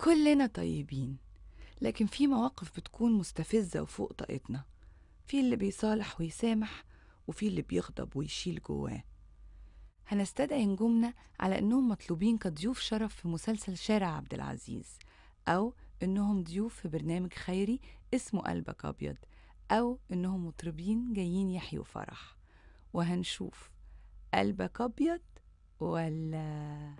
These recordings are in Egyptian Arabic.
كلنا طيبين لكن في مواقف بتكون مستفزة وفوق طاقتنا في اللي بيصالح ويسامح وفي اللي بيغضب ويشيل جواه هنستدعي نجومنا على إنهم مطلوبين كضيوف شرف في مسلسل شارع عبد العزيز أو إنهم ضيوف في برنامج خيري اسمه قلبك أبيض أو إنهم مطربين جايين يحيوا فرح وهنشوف قلبك أبيض ولا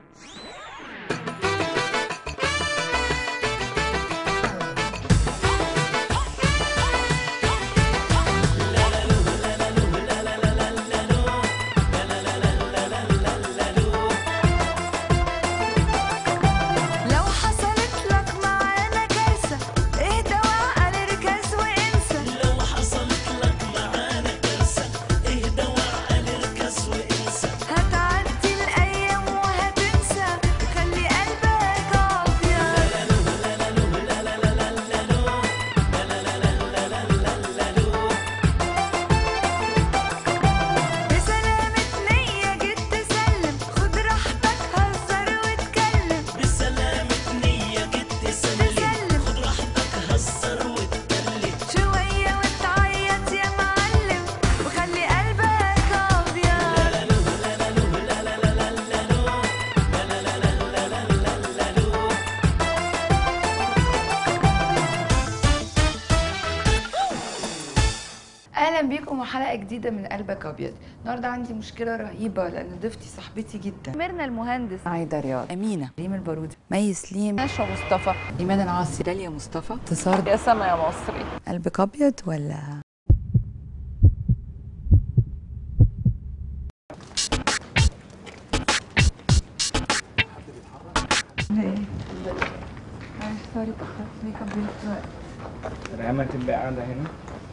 لو حصلت لك معانا كارثة اهدى وعقل اركز وانسى لو حصلت لك معانا كارثة اهدى وعقل اركز وانسى هتعدي الايام وهتنسى خلي قلبك ابيض بسلامة نية جيت تسلم خد راحتك هزر واتكلم بسلامة نية جيت تسلم تسلم. خد راحتك هزر واتكلم شوية وتعيط يا معلم وخلي قلبك أبيض اهلا بيكم وحلقه جديده من قلبك ابيض النهارده عندي مشكله رهيبه لان ضيفتي صاحبتي جدا ميرنا المهندس عايده رياض امينه ريم البارودي مي سليم نشوى مصطفى ايمان العاصي داليا مصطفى انتصار يا سما يا مصري قلبك ابيض ولا سوري اتأخرت ميك اب دلوقتي رحمة تبقى قاعدة هنا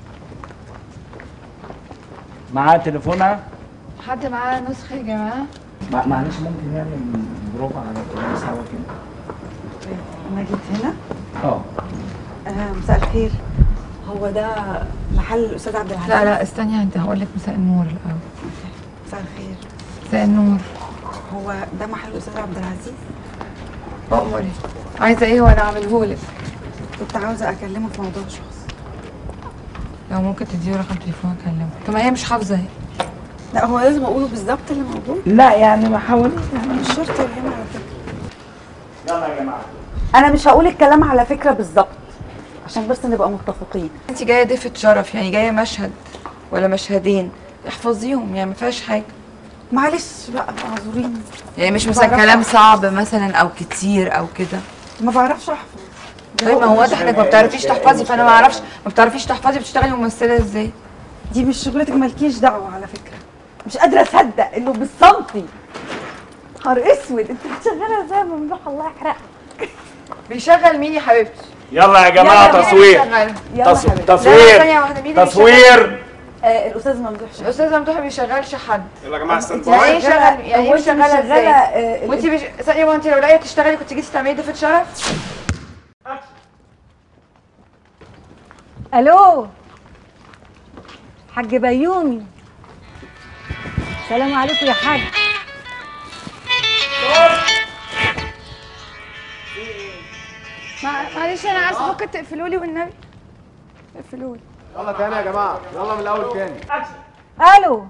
معاها تليفونها حد معاه نسخه يا جماعه مع- معلش ممكن نعمل بروفا على الكلام سوا كده انا جيت هنا اه آه مساء الخير هو ده محل الاستاذ عبد العزيز لا لا استني انت هقول لك مساء النور الاول مساء الخير مساء النور هو ده محل الاستاذ عبد العزيز أمري عايزه ايه وانا اعمله لك كنت عاوزه اكلمه في موضوع شخص لو ممكن تديله رقم تليفون اكلمه طب ما هي مش حافظه اهي لا هو لازم اقوله بالظبط اللي موجود لا يعني ما حاوليش مش شرط يهم على فكره يلا يا جماعة انا مش هقول الكلام على فكره بالظبط عشان بس نبقى متفقين انت جايه ضيفه شرف يعني جايه مشهد ولا مشهدين احفظيهم يعني ما فيهاش حاجه معلش بقى اعذريني يعني مش مثلا بعرف كلام أحفظ. صعب مثلا او كتير او كده ما بعرفش احفظ طيب ما هو واضح انك ما بتعرفيش تحفظي فانا ما اعرفش ما بتعرفيش تحفظي بتشتغلي ممثله ازاي دي مش شغلتك مالكيش دعوه على فكره مش قادره اصدق انه بالسنتي نهار اسود انت بتشغلها ازاي ممدوح الله يحرقك بيشغل مين يا حبيبتي يلا يا جماعة يلا، تصوير مين بيشغل؟ يلا تص- حبيبتي. لا، لا، ثانية تصوير واحدة، مين اللي تصوير آه الاستاذ ممدوح شاهين. الاستاذ ممدوح ما بيشغلش حد يلا يا جماعه استنى يعني ايه شغل يعني ايه هو أنت مش شغاله شغالة، ازاي آه، وانت مش ثانيه ما انت لو لاقيه تشتغلي كنت جيتي تعملي ضيفه شرف الو حاج بيومي السلام عليكم يا حاج مع- معلش انا اسفه ممكن تقفلوا لي والنبي اقفلوا لي يلا تاني يا جماعه يلا من الاول تاني الو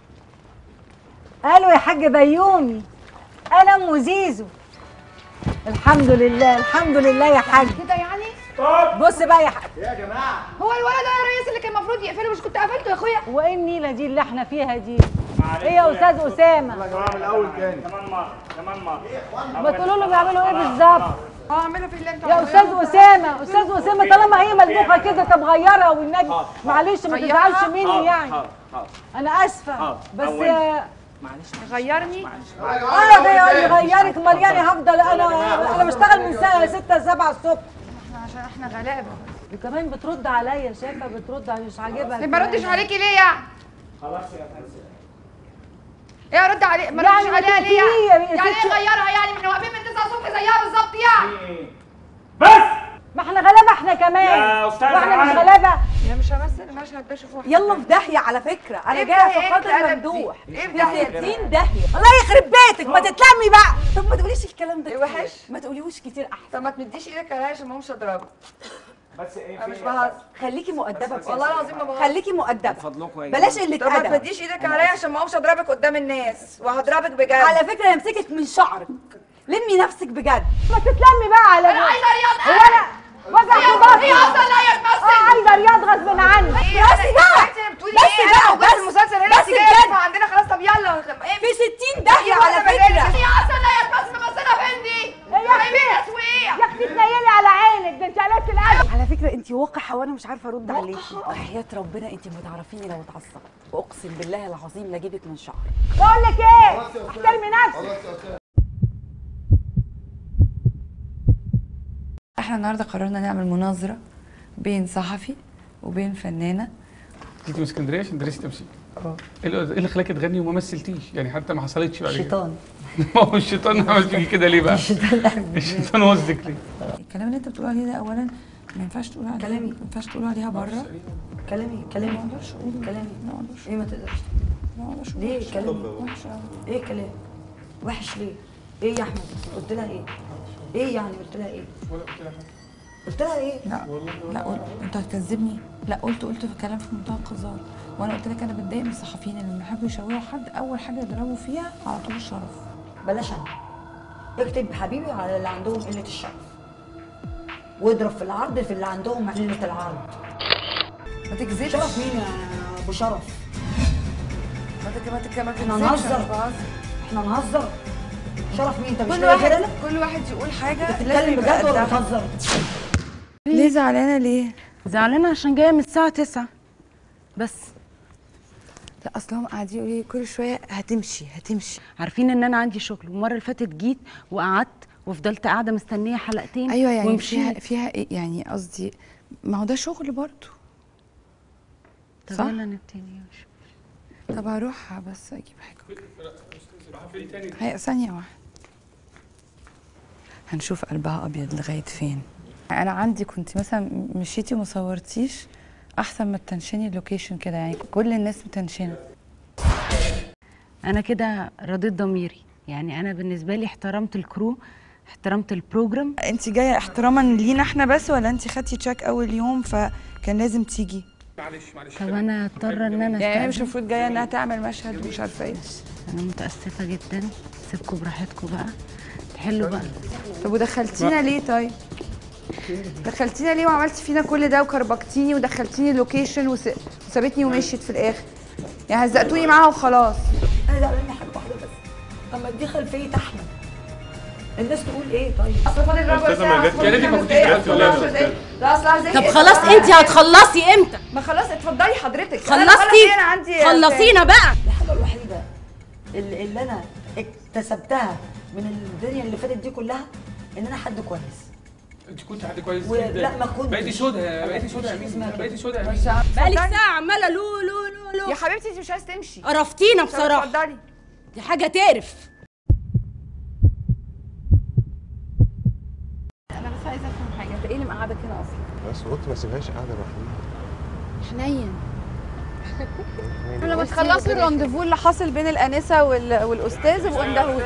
الو يا حاج بيومي انا ام زيزو الحمد لله الحمد لله يا حاج كده يعني بص بقى يا حاج هو الولد ده يا ريس اللي كان المفروض يقفله مش كنت قفلته يا اخويا وايه النيله دي اللي احنا فيها دي ايه يا استاذ اسامه يا جماعه من الاول تاني كمان مرة كمان مرة ما تقولوا له بيعملوا ايه بالظبط اه اعملوا في اللي انتوا يا استاذ اسامه استاذ اسامه طالما هي ملبوخه كده طب غيرها والنبي معلش ما غيرها؟ تزعلش مني يعني حاضر حاضر انا اسفه بس أول. آه، غيرني اه ده يغيرك امال يعني هفضل انا انا بشتغل من ساعه 6 7 الصبح احنا عشان احنا غلابه كمان بترد عليا شايفه بترد على- مش عاجبها ما ردش عليكي ليه يعني خلاص يا فندم ايه ارد عليه ما يعني ردش عليها ليه كتير يعني يا يعني ايه ستي. غيرها يعني من واقفين من 9 الصبح زيها بالظبط يعني بس ما احنا غلابه احنا كمان يا أستاذة واحنا مش عادل. غلابه انا مش همثل المشهد ده شوفوا يلا في داهيه على فكره انا إيه جايه ده؟ في إيه خاطر الأدب دي؟ ممدوح إيه يا ده؟ 60 داهيه الله يخرب بيتك ما تتلمي بقى طب ما تقوليش الكلام ده إيه كتير. وحش؟ ما تقوليهوش كتير احسن طب ما تمديش ايدك عليا عشان ما اقومش اضربك بس ايه انا مش في بهزر خليكي مؤدبه بجد. والله العظيم ما بهزر خليكي مؤدبه فضلكم يا بلاش جماعة. قله طب ما ادب تمديش ايدك عليا عشان ما اقومش اضربك قدام الناس وهضربك بجد على فكره همسكك من شعرك لمي نفسك بجد ما تتلمي بقى على انا عايزه رياض هو انا وجع في بطني هي اصلا لا هي اه تمثل عايزه رياض غصب عني ايه بس بقى انت بتقولي بس ايه بقى، انا وبس بس- المسلسل هنا بس انت جايه بجد. تسمع عندنا خلاص طب يلا ايه في 60 داهيه على فكره هي اصلا لا هي تمثل ممثله فين دي؟ جايبين تسويق يا اختي تنيلي على عينك ده انت قلبت القلب على فكره انت وقحه وانا مش عارفه ارد عليكي وحياه ربنا انت ما تعرفيني لو اتعصبت واقسم بالله العظيم لاجيبك من شعرك بقول لك ايه احترمي نفسك احنا النهارده قررنا نعمل مناظره بين صحفي وبين فنانه جيتي من اسكندريه عشان درستي تمثيل اه ايه اللي إيه اللي خلاكي تغني وما مثلتيش يعني حتى ما حصلتش بعد كده شيطان ما هو الشيطان عمل فيكي كده ليه بقى الشيطان وزك ليه الكلام اللي انت بتقول عليه ده اولا ما ينفعش تقول عليه كلامي. ما ينفعش تقول عليها بره كلامي كلامي ما اقدرش اقول كلامي ما اقدرش ايه ما تقدرش ما اقدرش أقول ليه وحشة كلام أوي، وحشه أوي. ايه كلام وحش ليه ايه يا احمد قلت لها ايه ايه يعني قلت لها ايه قلت لها ايه لا لا قول انت هتكذبني لا قلت قلت في كلام في منتهى القذاره وانا قلت لك انا بتضايق من الصحفيين اللي لما يحبوا يشوهوا حد اول حاجه يضربوا فيها على طول الشرف بلاش انا اكتب حبيبي على اللي عندهم قله الشرف واضرب في العرض في اللي عندهم قله العرض ما تكذبش شرف مين يا ابو شرف ما تك- ما تك- ما احنا تكذبش نهزر أنا مش بهزر. احنا نهزر شرف مين انت مش كل كده غير واحد انا كل واحد يقول حاجه لازم بتتكلم يبقى بجد ولا قدها. بتهزر ليه زعلانه ليه؟ زعلانه عشان جايه من الساعه 9 بس لا اصلهم قاعدين يقولوا لي كل شويه هتمشي هتمشي عارفين ان انا عندي شغل والمره اللي فاتت جيت وقعدت وفضلت قاعده مستنيه حلقتين ايوه يعني ومشيت. فيها فيها ايه يعني قصدي ما هو ده شغل برضه طب صح؟ يلا نبتدي طب هروح بس اجيب حاجه هي ثانيه واحده هنشوف قلبها ابيض لغايه فين انا عندي كنت مثلا مشيتي وما صورتيش احسن ما تنشني اللوكيشن كده يعني كل الناس متنشنه انا كده رضيت ضميري يعني انا بالنسبه لي احترمت الكرو احترمت البروجرام انت جايه احتراما لينا احنا بس ولا انت خدتي تشيك اول يوم فكان لازم تيجي معلش معلش طب انا اضطر ان انا يعني هي مش استأذن. المفروض جايه انها تعمل مشهد ومش عارفه ايه انا متاسفه جدا سيبكم براحتكم بقى تحلوا بقى طب ودخلتينا ليه طيب؟ دخلتينا ليه وعملتي فينا كل ده وكربكتيني ودخلتيني لوكيشن وس- وسابتني ومشيت في الاخر يعني هزقتوني معاها وخلاص انا زعلانه حاجه واحده بس طب ما دي خلفيه احمد الناس تقول ايه طيب اصل فاضل ربع أستاذة ساعه مجد، أصل يا ريتك ما خمس كنتيش دقايق، دخلتي أصل ولا عشر لا. دقايق. لا اصل عايزة طب إيه؟ خلاص انت هتخلصي امتى ما خلاص اتفضلي حضرتك أنا- خلصتي أنا- انا عندي خلصينا بقى الحاجه الوحيده اللي, اللي انا اكتسبتها من الدنيا اللي فاتت دي كلها ان انا حد كويس انت كنت حد كويس ولا- جدا لا، ما كنتش. بقيتي سودا بقيتي سودا يا مش مين اسمها كده. بقيتي سودا يا مين بقالك ساعه عماله لو لو لو يا لو حبيبتي انت مش عايزه تمشي قرفتينا طب بصراحه اتفضلي دي حاجه تقرف انا بس عايزه افهم حاجه انت ايه اللي مقعدك هنا اصلا بس قلت ما سيبهاش قاعده لوحدها حنين لما تخلصوا الرانديفو اللي حاصل بين الانسه وال... والاستاذ ابقوا اندهوا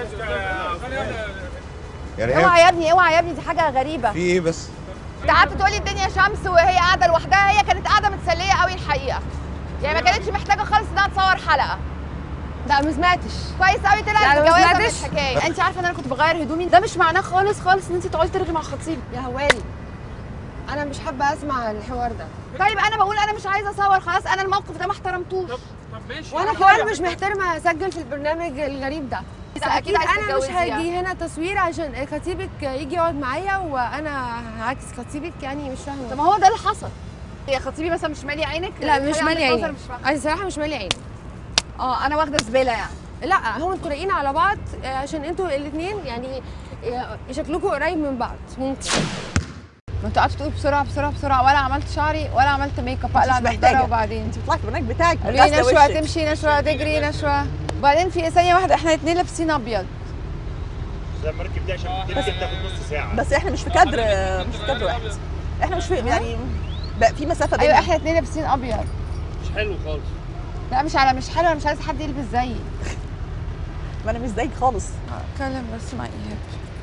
يعني اوعى هي يا ابني اوعى يا ابني دي حاجه غريبه في ايه بس انت قعدت تقولي الدنيا شمس وهي قاعده لوحدها هي كانت قاعده متسليه قوي الحقيقه يعني ما كانتش محتاجه خالص انها تصور حلقه لا ما سمعتش كويس قوي طلعت يعني ما الجوازه سمعتش؟ مش حكايه انت عارفه ان انا كنت بغير هدومي ده مش معناه خالص خالص ان انت تقعدي ترغي مع خطيب يا هواري انا مش حابه اسمع الحوار ده طيب انا بقول انا مش عايزه اصور خلاص انا الموقف ده ما احترمتوش طب ماشي وانا كمان مش محترمه اسجل في البرنامج الغريب ده بس اكيد عايزة انا مش تتجوزيها. هاجي هنا تصوير عشان خطيبك يجي يقعد معايا وانا هعكس خطيبك يعني مش طب فاهمه ما هو ده اللي حصل يا خطيبي مثلا مش مالي عينك لا مش الحقيقة مالي عندك نظر عيني مش فاهمة. انا الصراحه مش مالي عيني اه انا واخده زباله يعني لا هو انتوا لاقيين على بعض آه، عشان انتوا الاثنين يعني آه، شكلكم قريب من بعض ممكن ما انت قعدت تقولي بسرعه بسرعه بسرعه ولا عملت شعري ولا عملت ميك اب اقلع النضاره وبعدين انت طلعت البرنامج بتاعك قالوا لي نشوه هتمشي نشوه هتجري نشوه وبعدين في ثانيه واحده احنا الاثنين لابسين ابيض لما ركب دي عشان تاخد نص ساعه بس احنا مش في كادر مش في كادر واحد احنا مش في يعني بقى في مسافه ايوه بيننا احنا اتنين لابسين ابيض مش حلو خالص لا مش على مش حلو انا مش عايزه حد يلبس زيي ما انا مش زيك خالص اتكلم بس مع ايهاب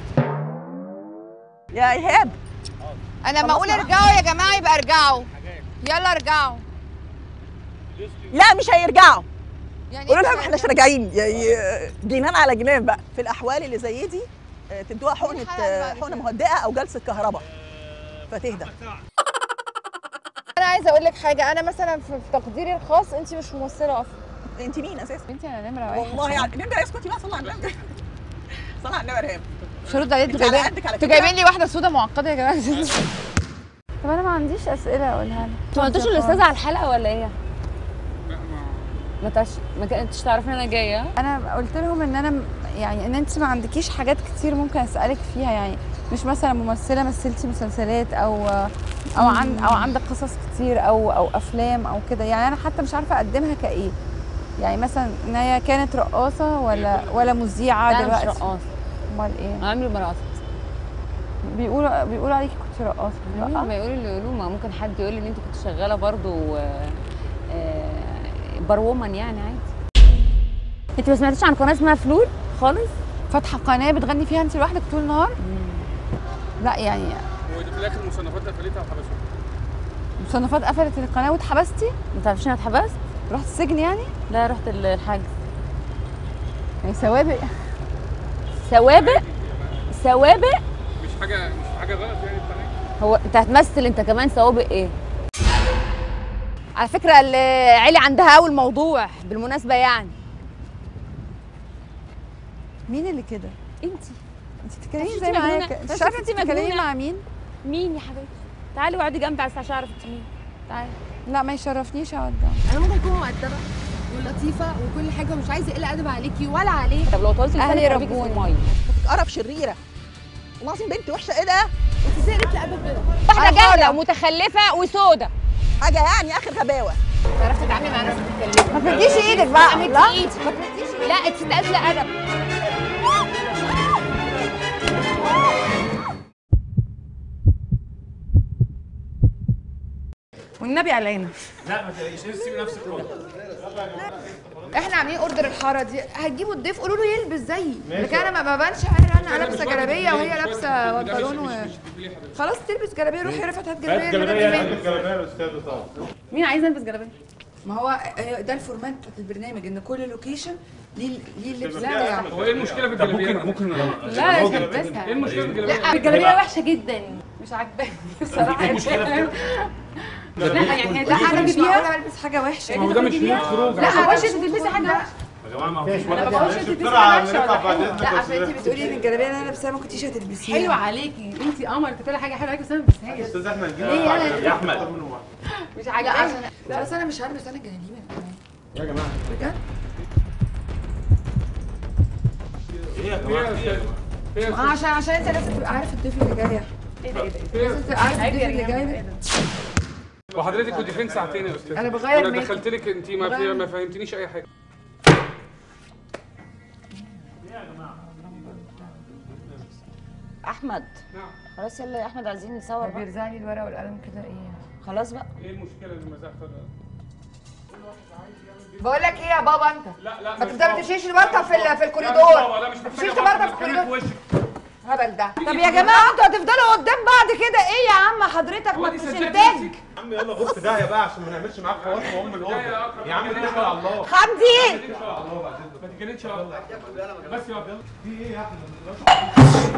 يا ايهاب انا لما خلاص اقول بقى. ارجعوا يا جماعه يبقى ارجعوا يلا ارجعوا لا مش هيرجعوا يعني قولوا إيه لهم مش احنا مش راجعين يعني جنان على جنان بقى في الاحوال اللي زي دي آه، تدوها حقنه آه، حقنه مهدئه او جلسه كهرباء فتهدى انا عايزه اقول لك حاجه انا مثلا في في تقديري الخاص انت مش ممثله اصلا انت مين اساسا انت انا نمره واحد والله يعني نبدا اسكتي بقى صلي على النبي صلي على النبي يا ريهام مش هرد عليك انت انتوا على جايبين قدك على انتوا فكرة. جايبين لي واحده سودا معقده يا جماعه طب انا ما عنديش اسئله اقولها لك انتوا ما قلتوش الاستاذه على الحلقه ولا ايه؟ ما تعش... ما كنتش تعرفي ان انا جايه انا قلت لهم ان انا م- يعني ان انت ما عندكيش حاجات كتير ممكن اسالك فيها يعني مش مثلا ممثله مثلتي مسلسلات او او عن او عندك قصص كتير او او افلام او كده يعني انا حتى مش عارفه اقدمها كايه يعني مثلا ان هي كانت رقاصه ولا ولا مذيعه لا، أنا مش دلوقتي رقاصة. امال ايه انا عمري ما رقصت بيقولوا بيقولوا عليكي كنت رقاصه عمري ما يقولوا اللي يقولوه ما ممكن حد يقول لي ان انت كنت شغاله برضو آه، آه، برومن يعني عادي انت ما سمعتيش عن قناه اسمها فلول خالص فاتحه قناه بتغني فيها انت لوحدك طول النهار لا يعني وفي الاخر المصنفات قفلتها وحبسوها مصنفات قفلت القناه واتحبستي ما تعرفيش انا اتحبست رحت السجن يعني لا رحت الحجز يعني سوابق سوابق سوابق مش حاجه مش حاجه غلط يعني القناه هو انت هتمثل انت كمان سوابق ايه على فكره اللي علي عندها اول موضوع بالمناسبه يعني مين اللي كده انت انت بتتكلمي انت زي ما هي مجنونة. ك- بس مش عارفه انت انت بتتكلمي مجنونة. مع مين مين يا حبيبتي تعالي واقعدي جنبي عشان اعرف انت مين تعالي لا ما يشرفنيش اقعد انا ممكن اكون مؤدبه ولطيفه وكل حاجه ومش عايزه اقل ادب عليكي ولا عليك طب لو طولت أهلي لسانك ربوني ربوني. في الميه قرف شريره والله العظيم بنت وحشه ايه ده انت سقرت الادب كده واحده جاهله ومتخلفه وسودة حاجه يعني اخر غباوه تعرفي تتعاملي مع ناس بتتكلمي ما تمديش ايدك بقى مدي لا ايدك ما تمديش ايدك لا انت تقازله ادب والنبي علينا لا ما تلاقيش سيبي نفسك خالص احنا عاملين اوردر الحاره دي هتجيبوا الضيف قولوا له يلبس زيي لكن انا ما ببانش عارف انا لابسه جلابيه وهي لابسه بنطلون و... خلاص تلبس جلابيه روحي رفعت هات جلابيه جلابيه جلابية. هات جلابيه يا استاذ طبعا مين عايزه البس جلابيه ما هو آه، ده الفورمات بتاعت البرنامج ان كل لوكيشن ليه ليه اللبس لا بتاعه هو ايه المشكله في الجلابيه ممكن ممكن لا مش هلبسها ايه المشكله في الجلابيه لا الجلابيه وحشه جدا مش عاجباني بصراحه إيه المشكلة في كده؟ لا يعني لا انا مش بيها معقوله البس حاجه وحشه ما هو ده مش مود خروج لا ما بقولش انت تلبسي حاجه وحشه يا جماعه ما فيش انا ولا ما بقولش انت تلبسي بسرعه حاجه وحشه نرفع ولا بعد حلوه اذنك لا يا عشان انت أستاذ. بتقولي ان الجلابيه اللي انا لابساها ما كنتيش هتلبسيها حلوه عليكي انت قمر انت بتقولي حاجه حلوه عليكي بس انا ما بلبسهاش استاذ احمد جه ليه أنا؟ يا احمد مش لا عاجباني عشان خلاص انا مش هلبس انا الجلابيه كمان يا جماعه بجد ايه يا جماعه آه، عشان عشان انت لازم تبقى عارف الضيف اللي جاي ايه ده ايه ده لازم تبقى عارف عيب الضيف يا اللي ريهام. جاي وحضرتك كنت فين ساعتين يا استاذ أنا بغير انا ميك اب. دخلت لك انت ما في ما فهمتنيش اي حاجه احمد نعم خلاص يلا يا احمد عايزين نصور بقى بيرزع لي الورقه والقلم كده ايه خلاص بقى ايه المشكله اللي مزحت بقول لك ايه يا بابا انت لا لا ما مش تفضل بابا. تمشي الورقه في ال- في لا مش الكوريدور بابا، لا مش ما محتاجة تمشيش بابا، الورقه في بتكلم الكوريدور في وشك. الهبل ده طب يا جماعه انتوا هتفضلوا قدام بعض كده ايه يا عم حضرتك هو ما دي مش صدقني انتاج نفسك؟ يا عم يلا غص ده يا بقى عشان ما نعملش معاك حوار في ام الاوضه يا عم اتكل على الله حمدي ما تتجننش يا الله. بس يا يلا في ايه يا احمد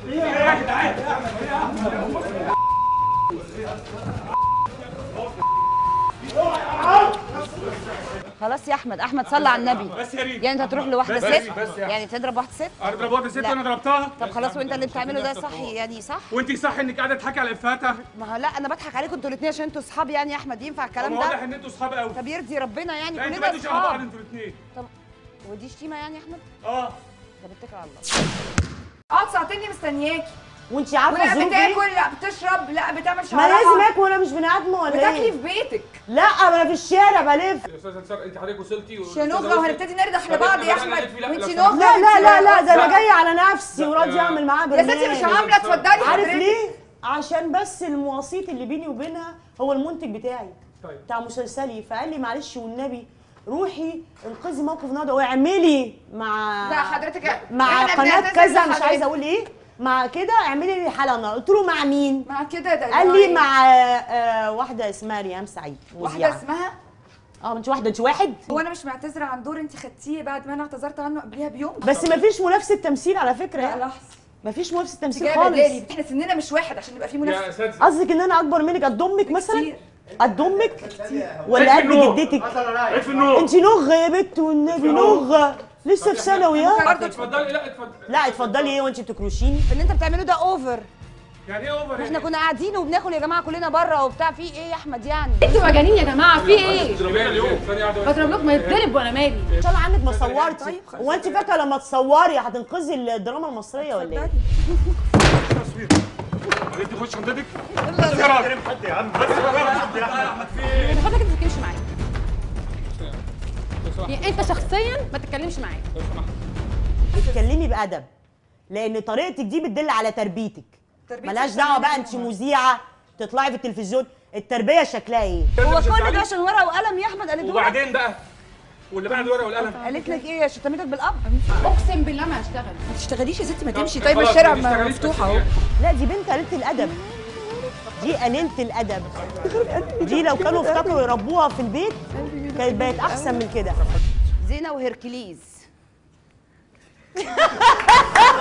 خلاص يا احمد احمد صلى على النبي بس يا ريم يعني انت هتروح لواحده بس- ست بس يا يعني تضرب واحده ست اضرب واحده ست لا. وانا ضربتها طب خلاص وانت اللي بتعمله ده صح يعني صح وانت صح انك قاعده تضحكي على افاتها ما هو لا انا بضحك عليكم انتوا الاثنين عشان انتوا اصحاب يعني يا احمد ينفع الكلام واضح ده ان انتوا اصحاب قوي طب يرضي ربنا يعني لا انتوا كلنا بقيتوا شبه بعض اصحاب انتوا الاثنين طب ودي شتيمه يعني يا احمد اه طب اتكل على الله اقعد ساعتين مستنياكي وانت عارفه ولا الظروف ايه بتاكل لا بتشرب لا بتعمل ما شعرها لازم اكل وانا مش بني ادم ولا بتاكلي ايه في بيتك لا ما انا في الشارع بلف يا استاذ انتصار انت حضرتك وصلتي و- شنوغه وأستاذة وهنبتدي نردح طب لبعض احنا يا بقى احمد نقفل- لا، وانت لو نوغه لا لا لا لا ده انا لا. جايه على نفسي وراضيه لا. اعمل معاها يا برنامج ستي مش عامله اتفضلي عارف حضرتك. ليه؟ عشان بس الوسيط اللي بيني وبينها هو المنتج بتاعي طيب. بتاع مسلسلي فقال لي معلش والنبي روحي انقذي موقف ندى واعملي مع لا حضرتك مع إحنا قناه بنعتذر كذا مش لحضرتك. عايزه اقول ايه مع كده اعملي لي حلقه النهارده قلت له مع مين مع كده ده قال ده لي إيه؟ مع آه، واحده اسمها ريهام سعيد واحده مذيعة. اسمها اه انت واحده انت واحد هو انا مش معتذره عن دور انت خدتيه بعد ما انا اعتذرت عنه قبلها بيوم بس مفيش منافسه تمثيل على فكره لا يعني. لحظه مفيش منافسه انت تمثيل جايه خالص بدالي احنا سننا مش واحد عشان يبقى في منافسه قصدك ان انا اكبر منك قد امك مثلا قد امك ولا اطفي قد النور. جدتك اطفي النور. انت نغه يا بت والنبي نغه لسه في ثانوي ها اتفضلي لا اتفضلي لا اتفضلي ايه وانت بتكروشيني اللي انت بتعمله ده اوفر يعني ايه اوفر احنا كنا قاعدين وبناكل يا جماعه كلنا بره وبتاع في ايه يا احمد يعني انتوا مجانين يا جماعه في ايه؟ اليوم ثانيه واحده بضرب لكم يتضرب وانا مالي ان شاء الله عنك ما صورتي هو انت فاكره لما تصوري هتنقذي الدراما المصريه ولا ايه؟ انت خش شنطتك حد يا عم بس حد يا احمد في ايه من فضلك ما تتكلمش معايا يعني انت شخصيا ما تتكلمش معايا اتكلمي بادب لان طريقتك دي بتدل على تربيتك تربيتي ملهاش عشان دعوه أنا بقى انت ماما. مذيعه تطلعي في التلفزيون التربيه شكلها ايه هو كل ده عشان ورقه وقلم يا احمد قالت لك وبعدين بقى واللي بعد الورقه والقلم قالت لك ايه شتمتك بالاب اقسم بالله ما هشتغل ما تشتغليش يا ستي ما طب تمشي خلاص، طيب ما الشارع تشتغليش مفتوح بس اهو يعني. لا دي بنت قليله الادب دي قليله الادب دي لو كانوا افتكروا يربوها في البيت كانت بقت احسن من كده زينه وهركليز